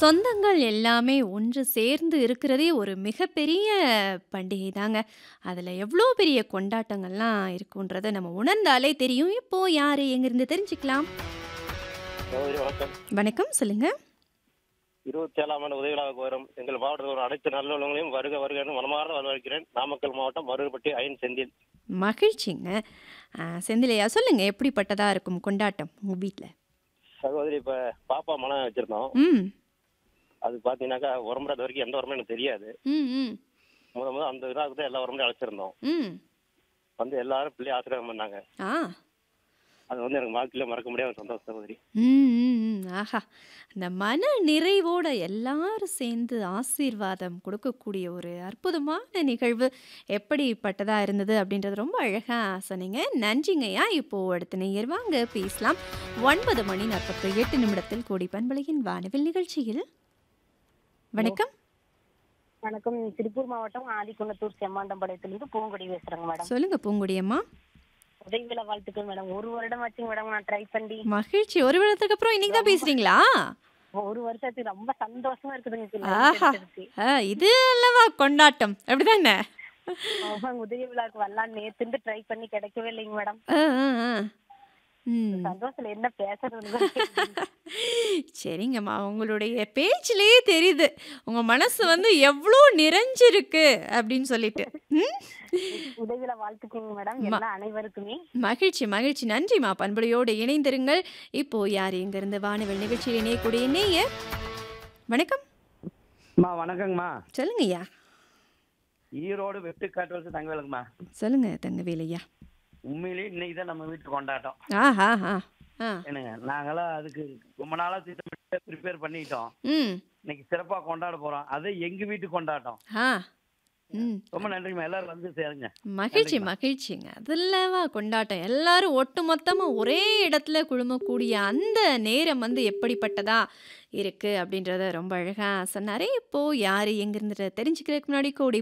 சொந்தங்கள் எல்லாமே ஒன்று சேர்ந்து இருக்கிறதே ஒரு மிகப்பெரிய பண்டிகை தாங்க. அதுல எவ்ளோ பெரிய கொண்டாட்டங்கள்லாம் இருக்குன்றத நம்ம உணர்ந்தாலே தெரியும். இப்போ யாரு எங்கிருந்து தெரிஞ்சுக்கலாம்? சகோதரி வணக்கம். வணக்கம். சொல்லுங்க. 27ஆம் ஆண்டு உதவி விழாவுக்கு வரும் எங்கள் மாவட்டத்தில் உள்ள அனைத்து நல்லுள்ளங்களையும் வருக வருக என்று மனமார்ந்த வரவேற்கிறேன். நாமக்கல் மாவட்டம் மருகப்பட்டி ஐயன் செந்தில். மகிழ்ச்சிங்க. அ செந்திலையா சொல்லுங்க எப்படிப்பட்டதா இருக்கும் கொண்டாட்டம் உங்க வீட்ல? சகோதரி இப்ப பாப்பா மனம் வச்சிருந்தோம். ம். அது பாத்தீங்கன்னாக்கா உரம்பரை இது வரைக்கும் எந்த உரமும் எனக்கு தெரியாது. ம், ம். முத முத அந்த விழாவுக்கு தான் எல்லா உரம்பரையும் அழைச்சிருந்தோம். ம். வந்து எல்லாரும் பிள்ளைய ஆசீர்வாதம் பண்ணாங்க. ஆ. அது வந்து எனக்கு வாழ்க்கையில மறக்க முடியாத சந்தோஷம் சகோதரி. ம், ம், ம். ஆஹா! அந்த மன நிறைவோட எல்லாரும் சேர்ந்து ஆசீர்வாதம் கொடுக்கக்கூடிய ஒரு அற்புதமான நிகழ்வு எப்படிப்பட்டதா இருந்தது அப்படின்றது ரொம்ப அழகா சொன்னீங்க. நன்றிங்கய்யா. இப்போ அடுத்த நேயர் வாங்க பேசலாம். 9 மணி 48 நிமிடத்தில் கோடி பண்பலையின் வானவில் நிகழ்ச்சியில் வணக்கம். வணக்கம் திருப்பூர் மாவட்டம் ஆதிக்குளத்தூர் செம்மாண்டம்பாளையத்திலிருந்து பூங்கொடி பேசுறேங்க மேடம் சொல்லுங்க பூங்குடி அம்மா. உதவி விழா வாழ்த்துக்கள் மேடம் ஒரு வருடம் ஆச்சுங்க மேடம் நான் ட்ரை பண்ணி மகிழ்ச்சி. ஒரு வருடத்துக்கு அப்புறம் இன்னைக்கு தான் பேசுறீங்களா? ஒரு வருஷத்துக்கு ரொம்ப சந்தோஷமா இருக்குதுங்க இப்ப ஆஹா! லைன் கிடைச்சிருச்சு. ஆ, இது அல்லவா கொண்டாட்டம். அப்படிதானே? ஆமாங்க உதவி விழாக்கு வரலாம் நேத்து ட்ரை பண்ணி கிடைக்கவே இல்லைங்க மேடம் ஆ, ஆ, ஆ. ம். சந்தோஷத்துல என்ன பேசுறது சரிங்கம்மா. உங்களுடைய பேச்சிலேயே தெரியுது. உங்க மனசு வந்து எவ்ளோ நிறைஞ்சிருக்கு அப்படின்னு சொல்லிட்டு. ம். உதவி விழா வாழ்த்துக்குங்க மேடம் ம- எல்லா அனைவருக்குமே மகிழ்ச்சி, மகிழ்ச்சி. நன்றிம்மா. பண்பலையோடு இணைந்திருங்கள். இப்போ யார் எங்கிருந்து வானவில் நிகழ்ச்சியில் இணையக்கூடிய நேயர்? வணக்கம். அம்மா வணக்கங்கம்மா சொல்லுங்கய்யா. ஈரோடு வெட்டுக்காட்டு வச்சு தங்கவேலுங்கம்மா சொல்லுங்க தங்கவேலையா. உண்மையிலேயே இன்னைக்கு தான் நம்ம வீட்டு கொண்டாட்டம் ஆஹா ஆ. ஆ. என்னங்க நாங்களாம் அதுக்கு ரொம்ப நாளா திட்டமிட்டு ப்ரிப்பேர் பண்ணிட்டோம் ம். இன்னைக்கு சிறப்பா கொண்டாட போறோம் அது எங்க வீட்டு கொண்டாட்டம் ஆ. ம். ரொம்ப நன்றிங்கம்மா எல்லாரும் வந்து சேருங்க மகிழ்ச்சி நன்றிங்கம்மா. மகிழ்ச்சிங்க அதுலவா கொண்டாட்டம் எல்லாரும் ஒட்டுமொத்தமா ஒரே இடத்துல குழுமக்கூடிய அந்த நேரம் வந்து எப்படிப்பட்டதா இருக்கு அப்படின்றத ரொம்ப அழகா சொன்னாரே இப்போ யாரு எங்கிருந்து தெரிஞ்சுக்கிறதுக்கு முன்னாடி கோடி